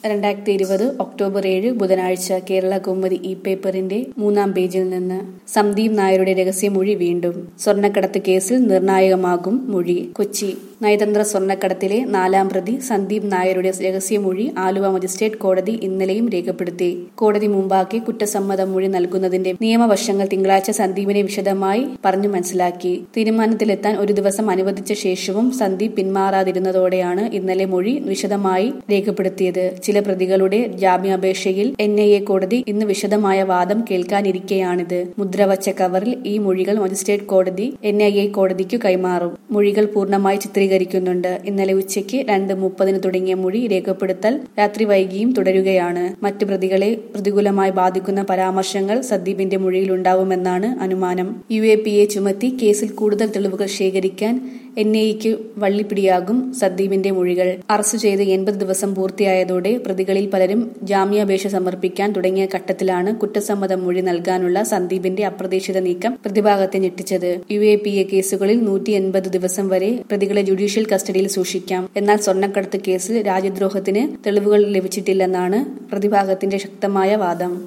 രണ്ടായിരത്തി ഇരുപത് ഒക്ടോബർ ഏഴ് ബുധനാഴ്ച കേരള കൗമുദി ഇ പേപ്പറിന്റെ മൂന്നാം പേജിൽ നിന്ന് സന്ദീപ് നായരുടെ രഹസ്യമൊഴി വീണ്ടും സ്വർണ്ണക്കടത്ത് കേസിൽ നിർണായകമാകും മൊഴി കൊച്ചി നയതന്ത്ര സ്വർണ്ണക്കടത്തിലെ നാലാം പ്രതി സന്ദീപ് നായരുടെ രഹസ്യമൊഴി ആലുവ മജിസ്ട്രേറ്റ് കോടതി ഇന്നലെയും രേഖപ്പെടുത്തി കോടതി മുമ്പാക്കി കുറ്റസമ്മത മൊഴി നൽകുന്നതിന്റെ നിയമവശങ്ങൾ തിങ്കളാഴ്ച സന്ദീപിനെ വിശദമായി പറഞ്ഞു മനസ്സിലാക്കി തീരുമാനത്തിലെത്താൻ ഒരു ദിവസം അനുവദിച്ച ശേഷവും സന്ദീപ് പിന്മാറാതിരുന്നതോടെയാണ് ഇന്നലെ മൊഴി വിശദമായി രേഖപ്പെടുത്തിയത് ചില പ്രതികളുടെ ജാമ്യാപേക്ഷയിൽ എൻ ഐ എ കോടതി ഇന്ന് വിശദമായ വാദം കേൾക്കാനിരിക്കെയാണിത് മുദ്രവച്ച കവറിൽ ഈ മൊഴികൾ മജിസ്ട്രേറ്റ് കോടതി എൻ ഐ എ കോടതിക്കു കൈമാറും മൊഴികൾ പൂർണ്ണമായി ചിത്രീകരിക്കുന്നുണ്ട് ഇന്നലെ ഉച്ചയ്ക്ക് രണ്ട് മുപ്പതിന് തുടങ്ങിയ മൊഴി രേഖപ്പെടുത്തൽ രാത്രി വൈകിയും തുടരുകയാണ് മറ്റു പ്രതികളെ പ്രതികൂലമായി ബാധിക്കുന്ന പരാമർശങ്ങൾ സന്ദീപിന്റെ മൊഴിയിലുണ്ടാവുമെന്നാണ് അനുമാനം യു എ പി എ ചുമത്തി കേസിൽ കൂടുതൽ തെളിവുകൾ ശേഖരിക്കാൻ എൻ ഐക്ക് വള്ളിപ്പിടിയാകും സന്ദീപിന്റെ മൊഴികൾ അറസ്റ്റ് ചെയ്ത് എൺപത് ദിവസം പൂർത്തിയായതോടെ പ്രതികളിൽ പലരും ജാമ്യാപേക്ഷ സമർപ്പിക്കാൻ തുടങ്ങിയ ഘട്ടത്തിലാണ് കുറ്റസമ്മത മൊഴി നൽകാനുള്ള സന്ദീപിന്റെ അപ്രതീക്ഷിത നീക്കം പ്രതിഭാഗത്തെ ഞെട്ടിച്ചത് യു എ പി എ കേസുകളിൽ നൂറ്റി എൺപത് ദിവസം വരെ പ്രതികളെ ജുഡീഷ്യൽ കസ്റ്റഡിയിൽ സൂക്ഷിക്കാം എന്നാൽ സ്വർണ്ണക്കടത്ത് കേസിൽ രാജ്യദ്രോഹത്തിന് തെളിവുകൾ ലഭിച്ചിട്ടില്ലെന്നാണ് പ്രതിഭാഗത്തിന്റെ ശക്തമായ വാദം